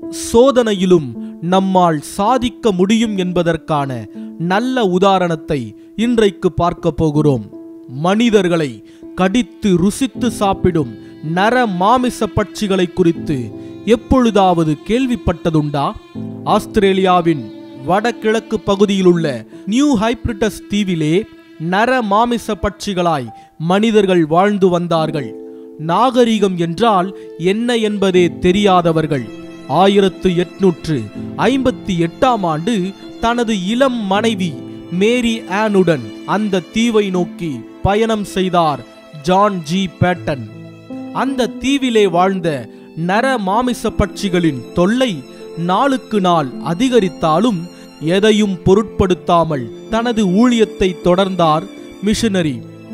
சோதனையிலும் நம்மால் சாதிக்க முடியும் என்பதற்கான நல்ல உதாரணத்தை இன்றைக்கு பார்க்க போகிறோம் மனிதர்களை கடித்து ருசித்து சாப்பிடும் நர மாமிச பட்சிகளை குறித்து எப்பொழுதாவது கேள்விப்பட்டதுண்டா ஆஸ்திரேலியாவின் வடகிழக்கு பகுதியிலுள்ள நியூ ஹைப்ரிட்டஸ் தீவிலே நர மாமிச பட்சிகளாய் மனிதர்கள் வாழ்ந்து வந்தார்கள் நாகரிகம் என்றால் என்ன என்பதே தெரியாதவர்கள் ஆயிரத்து எட்நூற்று ஐம்பத்தி எட்டாம் ஆண்டு தனது இளம் மனைவி மேரி ஆனுடன் அந்த தீவை நோக்கி பயணம் செய்தார் ஜான் ஜி பேட்டன் அந்த தீவிலே வாழ்ந்த நர மாமிச பட்சிகளின் தொல்லை நாளுக்கு நாள் அதிகரித்தாலும் எதையும் பொருட்படுத்தாமல் தனது ஊழியத்தை தொடர்ந்தார் மிஷனரி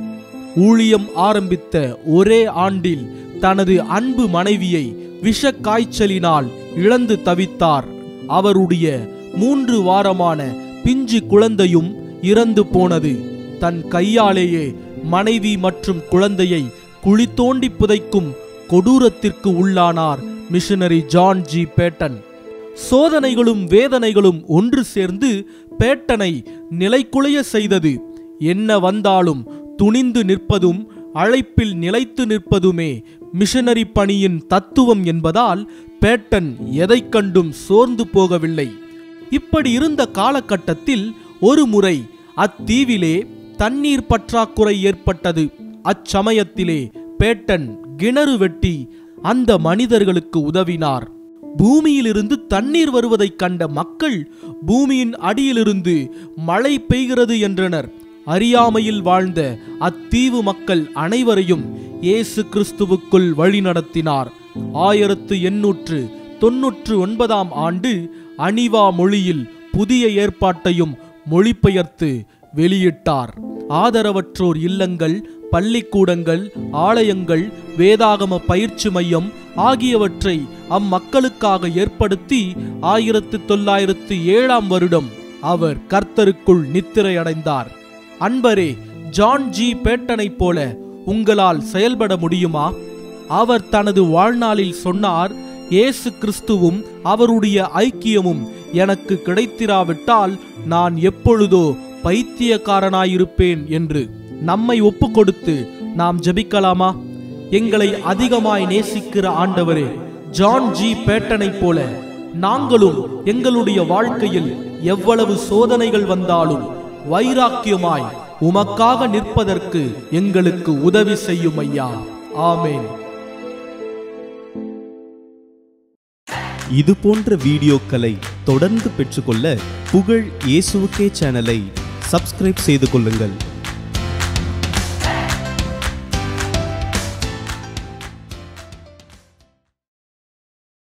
ஊழியம் ஆரம்பித்த ஒரே ஆண்டில் தனது அன்பு மனைவியை விஷ காய்ச்சலினால் இழந்து தவித்தார் அவருடைய மூன்று வாரமான பிஞ்சு குழந்தையும் இறந்து போனது தன் கையாலேயே மனைவி மற்றும் குழந்தையை குழி தோண்டி புதைக்கும் கொடூரத்திற்கு உள்ளானார் மிஷனரி ஜான் ஜி பேட்டன் சோதனைகளும் வேதனைகளும் ஒன்று சேர்ந்து பேட்டனை நிலைக்குலைய செய்தது என்ன வந்தாலும் துணிந்து நிற்பதும் அழைப்பில் நிலைத்து நிற்பதுமே மிஷனரி பணியின் தத்துவம் என்பதால் பேட்டன் எதைக் கண்டும் சோர்ந்து போகவில்லை இப்படி இருந்த காலகட்டத்தில் ஒரு முறை அத்தீவிலே தண்ணீர் பற்றாக்குறை ஏற்பட்டது அச்சமயத்திலே பேட்டன் கிணறு வெட்டி அந்த மனிதர்களுக்கு உதவினார் பூமியிலிருந்து தண்ணீர் வருவதைக் கண்ட மக்கள் பூமியின் அடியிலிருந்து மழை பெய்கிறது என்றனர் அறியாமையில் வாழ்ந்த அத்தீவு மக்கள் அனைவரையும் இயேசு கிறிஸ்துவுக்குள் வழிநடத்தினார் ஆயிரத்து எண்ணூற்று தொன்னூற்று ஒன்பதாம் ஆண்டு அனிவா மொழியில் புதிய ஏற்பாட்டையும் மொழிபெயர்த்து வெளியிட்டார் ஆதரவற்றோர் இல்லங்கள் பள்ளிக்கூடங்கள் ஆலயங்கள் வேதாகம பயிற்சி மையம் ஆகியவற்றை அம்மக்களுக்காக ஏற்படுத்தி ஆயிரத்து தொள்ளாயிரத்து ஏழாம் வருடம் அவர் கர்த்தருக்குள் நித்திரையடைந்தார் அன்பரே ஜான் ஜி பேட்டனைப் போல உங்களால் செயல்பட முடியுமா அவர் தனது வாழ்நாளில் சொன்னார் இயேசு கிறிஸ்துவும் அவருடைய ஐக்கியமும் எனக்கு கிடைத்திராவிட்டால் நான் எப்பொழுதோ பைத்தியக்காரனாயிருப்பேன் என்று நம்மை ஒப்புக்கொடுத்து நாம் ஜெபிக்கலாமா எங்களை அதிகமாய் நேசிக்கிற ஆண்டவரே ஜான் ஜி பேட்டனைப் போல நாங்களும் எங்களுடைய வாழ்க்கையில் எவ்வளவு சோதனைகள் வந்தாலும் வைராக்கியமாய் உமக்காக நிற்பதற்கு எங்களுக்கு உதவி செய்யும் ஐயா ஆமேன் இது போன்ற வீடியோக்களை தொடர்ந்து பெற்றுக்கொள்ள புகழ் இயேசுவுக்கே சேனலை சப்ஸ்கிரைப் செய்து கொள்ளுங்கள்